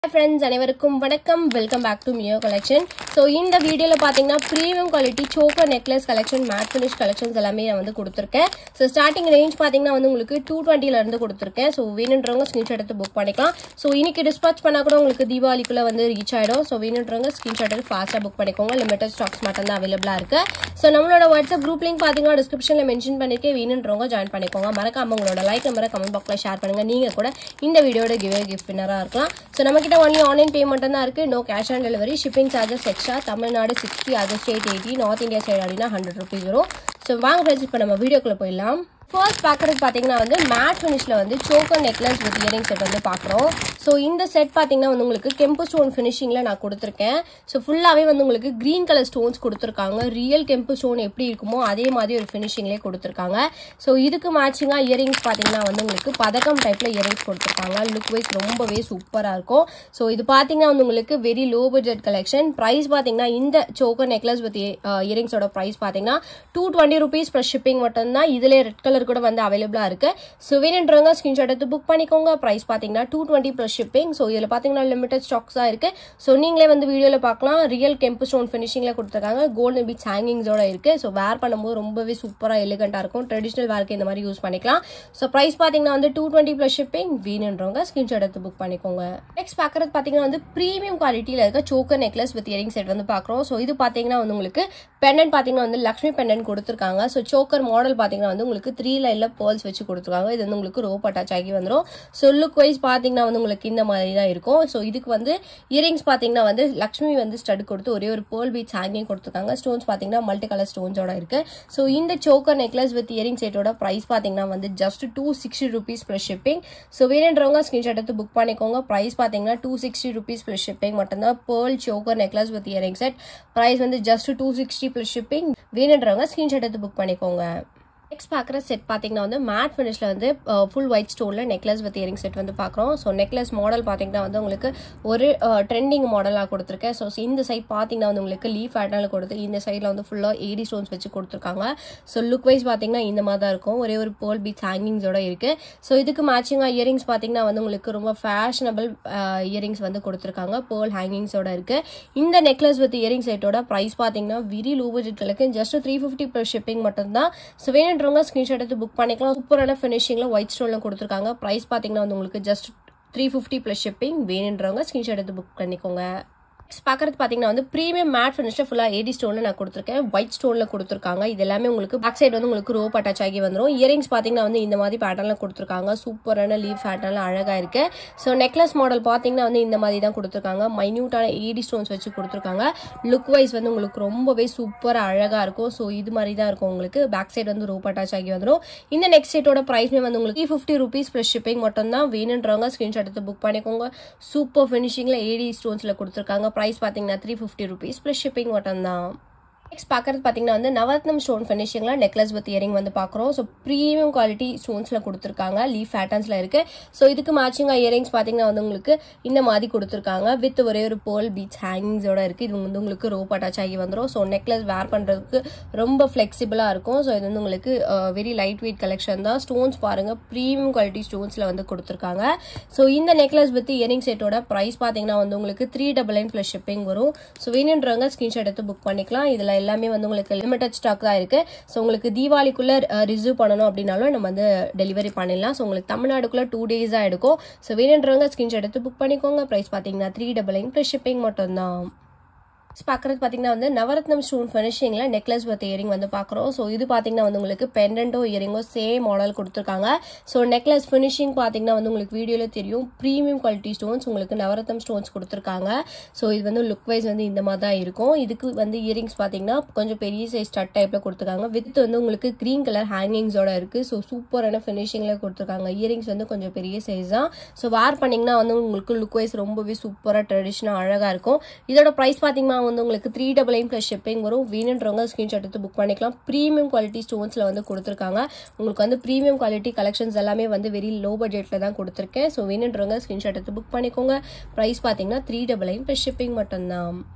friends அனைவருக்கும் வணக்கம் welcome back to மியோ கலெக்ஷன் ஸோ இந்த வீடியோவில் பார்த்தீங்கன்னா premium quality choker necklace collection matte finish collections எல்லாமே நான் வந்து கொடுத்துருக்கேன் ஸோ ஸ்டார்டிங் ரேஞ்ச் பார்த்தீங்கன்னா வந்து உங்களுக்கு டூ இருந்து கொடுத்துருக்கேன் ஸோ வேணுன்றவங்க ஸ்க்ரீன்ஷாட் எடுத்து புக் பண்ணிக்கலாம் ஸோ இன்னைக்கு டிஸ்பாச் பண்ணால் கூட உங்களுக்கு தீபாவளிக்குள்ளே வந்து ரீச் ஆகிடும் ஸோ வேணுன்றவங்க ஸ்க்ரீன்ஷாட் எடுத்து ஃபாஸ்ட்டாக புக் பண்ணிக்கோங்க லிமிட்டட் ஸ்டாக்ஸ் மட்டும் தான் அவைலபிளாக இருக்கு ஸோ நம்மளோட வாட்ஸ்அப் குரூப் லிங்க் பார்த்தீங்கன்னா டிஸ்கிரிப்ஷனில் மென்ஷன் பண்ணிருக்கேன் வேணுன்றவங்க ஜாயின் பண்ணிக்கோங்க மறக்காம உங்களோட லைக் நம்பரை கமெண்ட் பாக்ஸில் ஷேர் பண்ணுங்க நீங்கள் கூட இந்த வீடியோட கிவே கிஃப்ட் வினராக இருக்கலாம் ஸோ நம்ம கிட்ட ஒன்லி ஆன்லைன் பேமெண்ட் தான் இருக்கு no cash on delivery shipping charges extra Tamil Nadu sixty other state eighty north India side அப்படின்னா ஹண்ட்ரட் ருபீஸ் வரும் ஸோ வாங்க ஃப்ரெண்ட்ஸ் இப்போ நம்ம வீடியோக்குள்ள போயிடலாம் ஃபர்ஸ்ட் பார்க்குறது பார்த்தீங்கன்னா வந்து மேட் ஃபினிஷில் வந்து choker necklace with earring set வந்து பார்க்குறோம் ஸோ இந்த செட் பார்த்தீங்கன்னா வந்து உங்களுக்கு கெம்பு ஸ்டோன் ஃபினிஷிங்கில் நான் கொடுத்துருக்கேன் ஸோ ஃபுல்லாகவே வந்து உங்களுக்கு க்ரீன் கலர் ஸ்டோன்ஸ் கொடுத்துருக்காங்க ரியல் கெம்பு ஸ்டோன் எப்படி இருக்குமோ அதே மாதிரி ஒரு ஃபினிஷிங்லேயே கொடுத்துருக்காங்க ஸோ இதுக்கு மேட்சிங்காக இயரிங்ஸ் பார்த்தீங்கன்னா வந்து உங்களுக்கு பதக்கம் டைப்பில் இயரிங்ஸ் கொடுத்துருக்காங்க லுக் வைஸ் ரொம்பவே சூப்பராக இருக்கும் ஸோ இது பார்த்தீங்கன்னா வந்து உங்களுக்கு very low budget collection price பார்த்தீங்கன்னா இந்த சோக்கர் நெக்லஸ் வித் இயரிங்ஸோட ப்ரைஸ் பார்த்தீங்கன்னா two twenty rupees plus shipping மட்டும்தான் இதில் ரெட் கலர் கூட வந்து அவைலபிளாக இருக்கு ஸோ வேணுன்றவங்க ஸ்க்ரீன்ஷாட் எடுத்து புக் பண்ணிக்கோங்க ப்ரைஸ் பார்த்தீங்கன்னா two twenty plus shipping so இதில் பார்த்தீங்கன்னா லிமிடெட் ஸ்டாக்ஸ் தான் இருக்கு ஸோ நீங்களே வந்து வீடியோவில் பார்க்கலாம் ரியல் கெம்பு ஸ்டோன் ஃபினிஷிங்கில் கொடுத்துருக்காங்க கோல்டன் பீச் ஹேங்கிங்ஸோட இருக்கு ஸோ வேர் பண்ணும்போது ரொம்பவே சூப்பராக எலிகண்டாக இருக்கும் ட்ரெடிஷ்னல் வேர்க்கு இந்த மாதிரி யூஸ் பண்ணிக்கலாம் ஸோ ப்ரைஸ் பார்த்தீங்கன்னா வந்து டூ டுவெண்ட்டி ப்ளஸ் ஷிப்பிங் வேணுன்றவங்க ஸ்க்ரீன்ஷாட் எடுத்து புக் பண்ணிக்கோங்க நெக்ஸ்ட் பார்க்குறது பார்த்தீங்கன்னா வந்து ப்ரீமியம் குவாலிட்டியில் இருக்க choker necklace with earring set வந்து பார்க்குறோம் ஸோ இது பார்த்தீங்கன்னா வந்து உங்களுக்கு பெண்டன்ட் பார்த்தீங்கன்னா வந்து லக்ஷ்மி பெண்டன்ட் கொடுத்துருக்காங்க ஸோ சோக்கர் மாடல் பார்த்தீங்கன்னா வந்து உங்களுக்கு த்ரீ லைனில் பேர்ல்ஸ் வச்சு கொடுத்துருக்காங்க இது வந்து உங்களுக்கு ரோப் அட்டாச் ஆகி வந்துடும் ஸோ லுக் வைஸ் பார்த்தீங்கன்னா வந்து உங்களுக்கு இந்த மாதிரி தான் இருக்கும் ஸோ இதுக்கு வந்து இயரிங்ஸ் பார்த்தீங்கன்னா வந்து லக்ஷ்மி வந்து ஸ்டட் கொடுத்து ஒரே ஒரு பேர்ல் பீச் ஹேங்கிங் கொடுத்துருக்காங்க ஸ்டோன்ஸ் பார்த்தீங்கன்னா மல்டி கலர் ஸ்டோன்ஸோட இருக்கு ஸோ இந்த சோக்கர் நெக்லஸ் வித் இயரிங் செட்டோட ப்ரைஸ் பார்த்தீங்கன்னா வந்து just two sixty rupees plus shipping so வேணுன்றவங்க ஸ்க்ரீன்ஷாட் எடுத்து புக் பண்ணிக்கோங்க ப்ரைஸ் பார்த்தீங்கன்னா two sixty rupees plus shipping மட்டும்தான் pearl choker necklace with earring set price வந்து just two sixty plus shipping வேணுன்றவங்க ஸ்க்ரீன்ஷாட் எடுத்து புக் பண்ணிக்கோங்க நெக்ஸ்ட் பார்க்குற செட் பார்த்தீங்கன்னா வந்து மேட் ஃபினிஷில் வந்து ஃபுல் ஒயிட் ஸ்டோனில் நெக்லஸ் வித் இயரிங் செட் வந்து பார்க்குறோம் ஸோ நெக்லஸ் மாடல் பார்த்தீங்கன்னா வந்து உங்களுக்கு ஒரு ட்ரெண்டிங் மாடலாக கொடுத்துருக்கேன் ஸோ இந்த சைட் பார்த்தீங்கன்னா வந்து உங்களுக்கு லீஃப் பேட்டர்னில் கொடுத்து இந்த சைடில் வந்து ஃபுல்லாக ஏடி ஸ்டோன்ஸ் வச்சு கொடுத்துருக்காங்க ஸோ லுக் வைஸ் பார்த்தீங்கன்னா இந்த மாதிரி தான் இருக்கும் ஒரே ஒரு பேர்ல் பீச் ஹேங்கிங்ஸோட இருக்குது ஸோ இதுக்கு மேட்சிங்காக இயரிங்ஸ் பார்த்தீங்கன்னா வந்து உங்களுக்கு ரொம்ப ஃபேஷனபிள் இயரிங்ஸ் வந்து கொடுத்துருக்காங்க பேர்ல் ஹேங்கிங்ஸோட இருக்குது இந்த நெக்லஸ் வித் இயரிங் செட்டோட ப்ரைஸ் பார்த்தீங்கன்னா வெரி லோ பட்ஜெட்களுக்கு just three fifty plus shipping மட்டும்தான் ஸோ வேணும் வேணுன்றவங்க ஸ்க்ரீன்ஷாட் எடுத்து புக் பண்ணிக்கலாம் சூப்பரான ஃபினிஷிங்கில் ஒயிட் ஸ்டோனில் கொடுத்துருக்காங்க ப்ரைஸ் பார்த்தீங்கன்னா வந்து உங்களுக்கு just three fifty plus shipping வேணுன்றவங்க ஸ்க்ரீன்ஷாட் எடுத்து புக் பண்ணிக்கோங்க நெக்ஸ்ட் பார்க்கறது பார்த்தீங்கன்னா வந்து ப்ரீமியம் மேட் ஃபினிஷில் ஃபுல்லாக ஏடி ஸ்டோனில் நான் கொடுத்துருக்கேன் ஒயிட் ஸ்டோனில் கொடுத்துருக்காங்க இது எல்லாமே உங்களுக்கு பேக் சைடு வந்து உங்களுக்கு ரோப் அட்டாச் ஆகி வந்துடும் இயரிங்ஸ் பார்த்தீங்கன்னா வந்து இந்த மாதிரி பேட்டர்னில் கொடுத்துருக்காங்க சூப்பரான லீவ் பேட்டர்னில் அழகாக இருக்கு ஸோ நெக்லஸ் மாடல் பார்த்தீங்கன்னா வந்து இந்த மாதிரி தான் கொடுத்துருக்காங்க மைன்யூட்டான ஏடி ஸ்டோன்ஸ் வச்சு கொடுத்துருக்காங்க லுக் வைஸ் வந்து உங்களுக்கு ரொம்பவே சூப்பராக அழகாக இருக்கும் ஸோ இது மாதிரி தான் இருக்கும் உங்களுக்கு பேக் சைடு வந்து ரோப் அட்டாச் ஆகி வந்துடும் இந்த நெக்ஸ்ட் செட்டோட ப்ரைஸ்மே வந்து உங்களுக்கு three fifty rupees plus shipping மட்டும் தான் வேணுன்றவங்க ஸ்க்ரீன்ஷாட் எடுத்து புக் பண்ணிக்கோங்க சூப்பர் ஃபினிஷிங்கில் ஏடி ஸ்டோன்ஸில் கொடுத்துருக்காங்க ப்ரைஸ் பார்த்தீங்கன்னா three fifty rupees plus shipping மட்டும்தான் நெக்ஸ்ட் பார்க்கறது பார்த்தீங்கன்னா வந்து நவரத்னம் ஸ்டோன் ஃபினிஷிங்கில் நெக்லஸ் வித் இயரிங் வந்து பார்க்குறோம் ஸோ ப்ரீமியம் குவாலிட்டி ஸ்டோன்ஸில் கொடுத்துருக்காங்க லீஃப் பேட்டர்ன்ஸில் இருக்குது ஸோ இதுக்கு மேட்சிங்காக இயரிங்ஸ் பார்த்தீங்கன்னா வந்து உங்களுக்கு இந்த மாதிரி கொடுத்துருக்காங்க வித் ஒரே ஒரு பேர்ல் பீச் ஹேங்கிங்ஸோட இருக்குது இது வந்து உங்களுக்கு ரோப் அட்டாச் ஆகி வந்துடும் ஸோ நெக்லஸ் வேர் பண்ணுறதுக்கு ரொம்ப ஃப்ளெக்சிபிளாக இருக்கும் ஸோ இது வந்து உங்களுக்கு வெரி லைட் வெயிட் கலெக்ஷன் தான் ஸ்டோன்ஸ் பாருங்கள் ப்ரீமியம் குவாலிட்டி ஸ்டோன்ஸில் வந்து கொடுத்துருக்காங்க ஸோ இந்த நெக்லஸ் வித் இயரிங் செட்டோட ப்ரைஸ் பார்த்தீங்கன்னா வந்து உங்களுக்கு three double nine plus shipping வரும் ஸோ வேணுன்றவங்க ஸ்க்ரீன்ஷாட் எடுத்து புக் பண்ணிக்கலாம் இதில் எல்லாமே வந்து உங்களுக்கு லிமிடெட் ஸ்டாக் தான் இருக்கு ஸோ உங்களுக்கு தீபாவளிக்குள்ள ரிசீவ் பண்ணணும் அப்படின்னாலும் நம்ம வந்து டெலிவரி பண்ணிடலாம் ஸோ உங்களுக்கு தமிழ்நாடுக்குள்ள டூ டேஸ் தான் எடுக்கும் ஸோ வேணுன்றவங்க ஸ்கிரீன்ஷாட் எடுத்து புக் பண்ணிக்கோங்க ப்ரைஸ் பார்த்தீங்கன்னா three double nine plus shipping மட்டும்தான் பார்க்குறது பார்த்தீங்கன்னா வந்து நவரத்னம் ஸ்டோன் ஃபினிஷிங்கில் நெக்லஸ் வித் இயரிங் வந்து பார்க்குறோம் ஸோ இது பார்த்தீங்கன்னா வந்து உங்களுக்கு பெண்டன்ட்டோ இயரிங்கோ சேம் மாடல் கொடுத்துருக்காங்க ஸோ நெக்லஸ் ஃபினிஷிங் பார்த்தீங்கன்னா வந்து உங்களுக்கு வீடியோவில் தெரியும் ப்ரீமியம் குவாலிட்டி ஸ்டோன்ஸ் உங்களுக்கு நவரத்னம் ஸ்டோன்ஸ் கொடுத்துருக்காங்க ஸோ இது வந்து லுக் வைஸ் வந்து இந்த மாதிரி தான் இருக்கும் இதுக்கு வந்து இயரிங்ஸ் பார்த்தீங்கன்னா கொஞ்சம் பெரிய சைஸ் ஸ்டட் டைப்பில் கொடுத்துருக்காங்க வித் வந்து உங்களுக்கு க்ரீன் கலர் ஹேங்கிங்ஸோட இருக்குது ஸோ சூப்பரான ஃபினிஷிங்கில் கொடுத்துருக்காங்க இயரிங்ஸ் வந்து கொஞ்சம் பெரிய சைஸ் தான் ஸோ வேர் பண்ணிங்கன்னா வந்து உங்களுக்கு லுக் வைஸ் ரொம்பவே சூப்பராக ட்ரெடிஷ்னலாக அழகாக இருக்கும் இதோட ப்ரைஸ் பார்த்தீங்கன்னா வந்து உங்களுக்கு three double nine plus shipping வரும் வேணுன்றவங்க ஸ்க்ரீன்ஷாட் எடுத்து புக் பண்ணிக்கலாம் ப்ரீமியம் குவாலிட்டி ஸ்டோன்ஸில் வந்து கொடுத்துருக்காங்க உங்களுக்கு வந்து ப்ரீமியம் குவாலிட்டி கலெக்ஷன்ஸ் எல்லாமே வந்து வெரி லோ பட்ஜெட்டில் தான் கொடுத்துருக்கேன் ஸோ வேணுன்றவங்க ஸ்க்ரீன்ஷாட் எடுத்து புக் பண்ணிக்கோங்க ப்ரைஸ் பார்த்தீங்கன்னா three double nine plus shipping மட்டும்தான்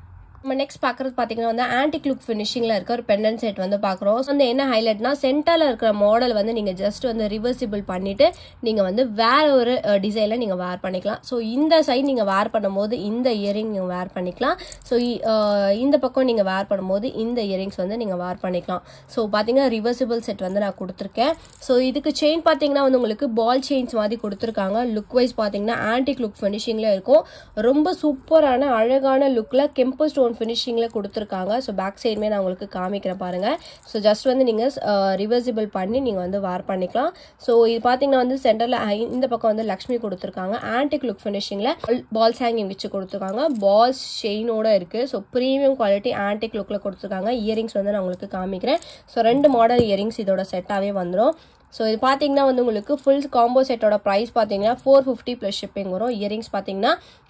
நம்ம நெக்ஸ்ட் பார்க்குறது பார்த்தீங்கன்னா வந்து ஆன்டிக் லுக் ஃபினிஷிங்கில் இருக்க ஒரு பெண்டன் செட் வந்து பார்க்குறோம் வந்து என்ன ஹைலைட்னா சென்டரில் இருக்கிற மாடல் வந்து நீங்கள் ஜஸ்ட் வந்து ரிவர்சிபிள் பண்ணிவிட்டு நீங்கள் வந்து வேற ஒரு டிசைனில் நீங்கள் வேர் பண்ணிக்கலாம் ஸோ இந்த சைட் நீங்கள் வேர் பண்ணும்போது இந்த இயரிங் நீங்கள் வேர் பண்ணிக்கலாம் ஸோ இந்த பக்கம் நீங்கள் வேர் பண்ணும்போது இந்த இயரிங்ஸ் வந்து நீங்கள் வேர் பண்ணிக்கலாம் ஸோ பார்த்தீங்கன்னா ரிவர்சிபிள் செட் வந்து நான் கொடுத்துருக்கேன் ஸோ இதுக்கு செயின் பார்த்தீங்கன்னா வந்து உங்களுக்கு பால் செயின்ஸ் மாதிரி கொடுத்துருக்காங்க லுக் வைஸ் பார்த்தீங்கன்னா ஆன்டிக் லுக் ஃபினிஷிங்கில் இருக்கும் ரொம்ப சூப்பரான அழகான லுக்கில் கெம்போ ஸ்டோன் ஃபினிஷிங்கில் கொடுத்துருக்காங்க ஸோ பேக் சைடுமே நான் உங்களுக்கு காமிக்கிறேன் பாருங்கள் ஸோ ஜஸ்ட் வந்து நீங்கள் ரிவர்சிபிள் பண்ணி நீங்கள் வந்து வேர் பண்ணிக்கலாம் ஸோ இது பார்த்தீங்கன்னா வந்து சென்டரில் இந்த பக்கம் வந்து லக்ஷ்மி கொடுத்துருக்காங்க ஆன்டிக் லுக் ஃபினிஷிங்கில் பால்ஸ் ஹேங்கிங் வச்சு கொடுத்துருக்காங்க பால்ஸ் செயினோட இருக்குது ஸோ ப்ரீமியம் குவாலிட்டி ஆன்டிக் லுக்கில் கொடுத்துருக்காங்க இயரிங்ஸ் வந்து நான் உங்களுக்கு காமிக்கிறேன் ஸோ ரெண்டு மாடல் இயரிங்ஸ் இதோட செட்டாகவே வந்துடும் ஸோ இது பார்த்தீங்கன்னா வந்து உங்களுக்கு ஃபுல் காம்போ செட்டோட ப்ரைஸ் பார்த்தீங்கன்னா ஃபோர் ஃபிஃப்டி ப்ளஸ் ஷிப்பிங் வரும் இயரிங்ஸ் பார்த்தீங்கன்னா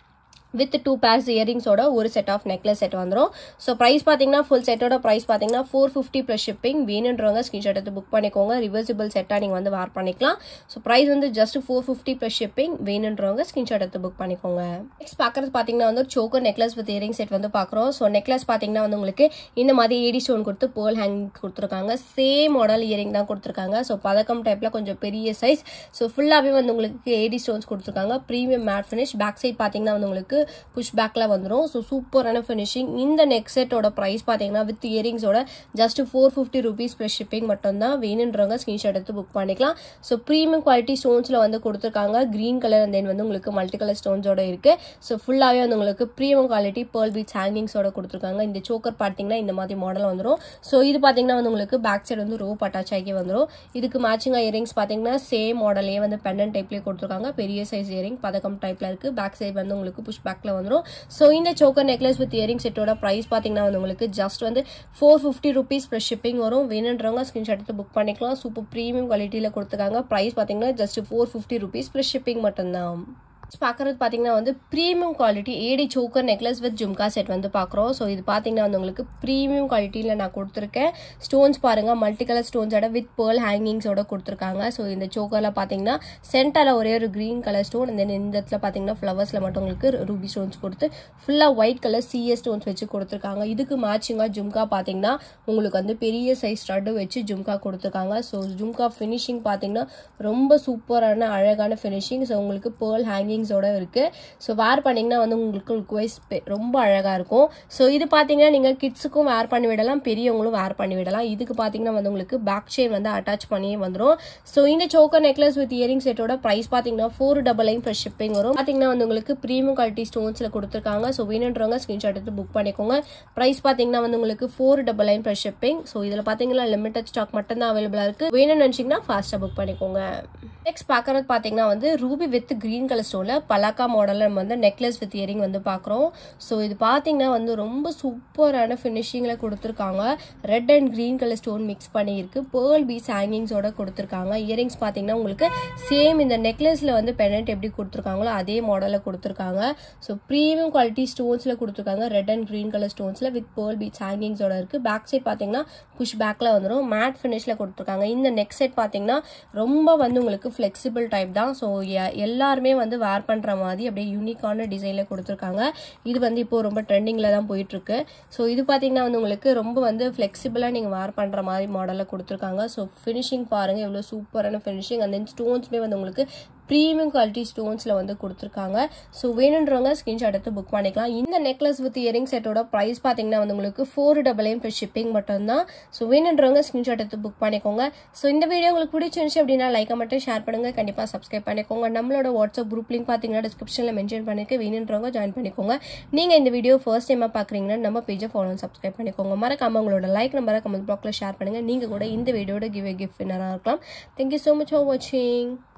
வித் டூ பேர்ஸ் இயரிங்ஸோட ஒரு செட் ஆஃப் நெக்லஸ் செட் வந்துடும் ஸோ ப்ரைஸ் பார்த்தீங்கன்னா ஃபுல் செட்டோட ப்ரைஸ் பார்த்தீங்கன்னா ஃபோர் ஃபிஃப்டி ப்ளஸ் ஷிப்பிங் வேணுன்றவங்க ஸ்க்ரீன்ஷாட் எடுத்து புக் பண்ணிக்கோங்க ரிவர்சிபிள் செட்டாக நீங்கள் வந்து வேர் பண்ணிக்கலாம் ஸோ ப்ரைஸ் வந்து just four fifty plus shipping வேணுன்றவங்க ஸ்க்ரீன்ஷாட் எடுத்து புக் பண்ணிக்கோங்க நெக்ஸ்ட் பார்க்குறது பார்த்தீங்கன்னா வந்து choker necklace with earring set வந்து பார்க்குறோம் ஸோ நெக்லஸ் பார்த்தீங்கன்னா வந்து உங்களுக்கு இந்த மாதிரி ஏடி ஸ்டோன் கொடுத்து பேர்ல் ஹேங் கொடுத்துருக்காங்க சேம் மாடல் இயரிங் தான் கொடுத்துருக்காங்க ஸோ பதக்கம் டைப்பில் கொஞ்சம் பெரிய சைஸ் ஸோ ஃபுல்லாகவே வந்து உங்களுக்கு ஏடி ஸ்டோன்ஸ் கொடுத்துருக்காங்க premium matte finish back side பார்த்தீங்கன்னா வந்து உங்களுக்கு புஷ் பேக்கில் வந்துடும் ஸோ சூப்பரான ஃபினிஷிங் இந்த நெக் செட்டோட ப்ரைஸ் பார்த்தீங்கன்னா வித் இயரிங்ஸோட just four fifty rupees plus shipping மட்டும்தான் வேணுன்றவங்க ஸ்க்ரீன்ஷாட் எடுத்து புக் பண்ணிக்கலாம் ஸோ ப்ரீமியம் குவாலிட்டி ஸ்டோன்ஸில் வந்து கொடுத்துருக்காங்க க்ரீன் கலர் அண்ட் தென் வந்து உங்களுக்கு மல்டி கலர் ஸ்டோன்ஸோட இருக்குது ஸோ ஃபுல்லாகவே வந்து உங்களுக்கு ப்ரீமியம் குவாலிட்டி பேர்ல் பீட்ஸ் ஹேங்கிங்ஸோட கொடுத்துருக்காங்க இந்த சோக்கர் பார்த்தீங்கன்னா இந்த மாதிரி மாடல் வந்துடும் ஸோ இது பார்த்தீங்கன்னா வந்து உங்களுக்கு பேக் சைடு வந்து ரோப் அட்டாச் ஆகி வந்துடும் இதுக்கு மேட்சிங்காக இயரிங்ஸ் பார்த்தீங்கன்னா சேம் மாடலே வந்து பெண்டன் டைப்லேயே கொடுத்துருக்காங்க பெரிய சைஸ் இயரிங் பதக்கம் டைப்பில் இருக்குது பேக் சைடு வந்து உங்களுக்கு புஷ் பேக்கில் வந்துடும் ஸோ இந்த சோக்கர் நெக்லஸ் வித் இயரிங் செட்டோட ப்ரைஸ் பார்த்தீங்கன்னா வந்து உங்களுக்கு ஜஸ்ட் வந்து four fifty rupees plus shipping வரும் வேணுன்றவங்க ஸ்க்ரீன்ஷாட் எடுத்து புக் பண்ணிக்கலாம் சூப்பர் ப்ரீமியம் குவாலிட்டியில் கொடுத்துருக்காங்க ப்ரைஸ் பார்த்தீங்கன்னா just four fifty rupees plus shipping மட்டும்தான் பார்க்குறது பார்த்தீங்கன்னா வந்து premium quality AD choker necklace with jhumka set வந்து பார்க்குறோம் ஸோ இது பார்த்தீங்கன்னா வந்து உங்களுக்கு ப்ரீமியம் குவாலிட்டியில் நான் கொடுத்துருக்கேன் ஸ்டோன்ஸ் பாருங்கள் மல்டி கலர் ஸ்டோன்ஸோட வித் பேர்ல் ஹேங்கிங்ஸோட கொடுத்துருக்காங்க ஸோ இந்த சோக்கரில் பார்த்தீங்கன்னா சென்டரில் ஒரே ஒரு க்ரீன் கலர் ஸ்டோன் தென் இந்த இடத்துல பார்த்தீங்கன்னா ஃப்ளவர்ஸில் மட்டும் உங்களுக்கு ரூபி ஸ்டோன்ஸ் கொடுத்து ஃபுல்லாக ஒயிட் கலர் சிஎஸ் ஸ்டோன்ஸ் வச்சு கொடுத்துருக்காங்க இதுக்கு மேட்சிங்காக ஜும்கா பார்த்தீங்கன்னா உங்களுக்கு வந்து பெரிய சைஸ் ஸ்டட்டு வச்சு ஜும்கா கொடுத்துருக்காங்க ஸோ ஜும்கா ஃபினிஷிங் பார்த்தீங்கன்னா ரொம்ப சூப்பரான அழகான ஃபினிஷிங் ஸோ உங்களுக்கு பேர்ல் ஹேங்கிங் ஹேங்கிங்ஸோட இருக்குது ஸோ வேர் பண்ணிங்கன்னா வந்து உங்களுக்கு லுக் வைஸ் ரொம்ப அழகாக இருக்கும் ஸோ இது பார்த்தீங்கன்னா நீங்கள் கிட்ஸுக்கும் வேர் பண்ணி விடலாம் பெரியவங்களும் வேர் பண்ணி விடலாம் இதுக்கு பார்த்தீங்கன்னா வந்து உங்களுக்கு பேக் செயின் வந்து அட்டாச் பண்ணியே வந்துடும் ஸோ இந்த சோக்கர் நெக்லஸ் வித் இயரிங் செட்டோட ப்ரைஸ் பார்த்தீங்கன்னா four double nine plus shipping வரும் பார்த்தீங்கன்னா வந்து உங்களுக்கு ப்ரீமியம் குவாலிட்டி ஸ்டோன்ஸில் கொடுத்துருக்காங்க ஸோ வேணுன்றவங்க ஸ்க்ரீன்ஷாட் எடுத்து புக் பண்ணிக்கோங்க ப்ரைஸ் பார்த்தீங்கன்னா வந்து உங்களுக்கு four double nine plus shipping so இதில் பார்த்தீங்கன்னா லிமிடெட் ஸ்டாக் மட்டும் தான் அவைலபிளாக இருக்குது வேணும்னு நினச்சிங்கன்னா ஃபாஸ்ட்டாக புக் பண்ணிக்கோங்க நெக்ஸ்ட் பார்க்குறது பார்த்தீங்கன்னா வந்து ரூபி வித் க்ரீன் கலர் ஸ்டோனில் பலாக்கா மாடலில் நம்ம வந்து நெக்லஸ் வித் இயரிங் வந்து பார்க்குறோம் ஸோ இது பார்த்தீங்கன்னா வந்து ரொம்ப சூப்பரான ஃபினிஷிங்கில் கொடுத்துருக்காங்க red and green colour stone mix பண்ணியிருக்கு பேர்ல் பீஸ் ஹேங்கிங்ஸோட கொடுத்துருக்காங்க இயரிங்ஸ் பார்த்தீங்கன்னா உங்களுக்கு சேம் இந்த நெக்லஸில் வந்து பெனண்ட் எப்படி கொடுத்துருக்காங்களோ அதே மாடலில் கொடுத்துருக்காங்க ஸோ ப்ரீமியம் குவாலிட்டி ஸ்டோன்ஸில் கொடுத்துருக்காங்க ரெட் அண்ட் க்ரீன் கலர் ஸ்டோன்ஸில் வித் பேர்ல் பீச் ஹேங்கிங்ஸோட இருக்குது பேக் சைட் பார்த்தீங்கன்னா புஷ் பேக்கில் வந்துடும் மேட் ஃபினிஷில் கொடுத்துருக்காங்க இந்த நெக் செட் பார்த்தீங்கன்னா ரொம்ப வந்து உங்களுக்கு ஃப்ளெக்சிபிள் டைப் தான் ஸோ எல்லாருமே வந்து வேர் பண்ணுற மாதிரி அப்படியே யூனிக்கான டிசைனில் கொடுத்துருக்காங்க இது வந்து இப்போ ரொம்ப ட்ரெண்டிங்கில் தான் போயிட்டுருக்கு ஸோ இது பார்த்தீங்கன்னா வந்து உங்களுக்கு ரொம்ப வந்து ஃப்ளெக்சிபிளாக நீங்கள் வேர் பண்ணுற மாதிரி மாடலில் கொடுத்துருக்காங்க ஸோ ஃபினிஷிங் பாருங்கள் எவ்வளோ சூப்பரான ஃபினிஷிங் அந்த ஸ்டோன்ஸுமே வந்து உங்களுக்கு ப்ரீமியம் குவாலிட்டி ஸ்டோன்ஸில் வந்து கொடுத்துருக்காங்க ஸோ வேணுன்றவங்க ஸ்க்ரீன்ஷாட் எடுத்து புக் பண்ணிக்கலாம் இந்த நெக்லஸ் வித் இயரிங் செட்டோட ப்ரைஸ் பார்த்தீங்கன்னா வந்து உங்களுக்கு ஃபோர் டபுள் எம் ப்ளஸ் ஷிப்பிங் மட்டும்தான் ஸோ வேணுன்றவங்க ஸ்க்ரீன்ஷாட் எடுத்து புக் பண்ணிக்கோங்க ஸோ இந்த வீடியோ உங்களுக்கு பிடிச்சிருந்துச்சு அப்படின்னா லைக்கை மட்டும் ஷேர் பண்ணுங்க கண்டிப்பாக சப்ஸ்கிரைப் பண்ணிக்கோங்க நம்மளோட வாட்ஸ்அப் குரூப் லிங்க் பார்த்தீங்கன்னா டிஸ்கிரிப்ஷனில் மென்ஷன் பண்ணிக்க வேணுன்றவங்க ஜாயின் பண்ணிக்கோங்க நீங்கள் இந்த வீடியோ ஃபர்ஸ்ட் டைமாக பார்க்குறீங்கன்னா நம்ம பேஜை ஃபாலோ சப்ஸ்கிரைப் பண்ணிக்கோங்க மறக்காம உங்களோட லைக் நம்பரை கமெண்ட் பாக்ஸில் ஷேர் பண்ணுங்கள் நீங்கள் கூட இந்த வீடியோட கிவ் கிஃப்ட் வினராக இருக்கலாம் தேங்க்யூ ஸோ மச் ஃபார் வாட்சிங்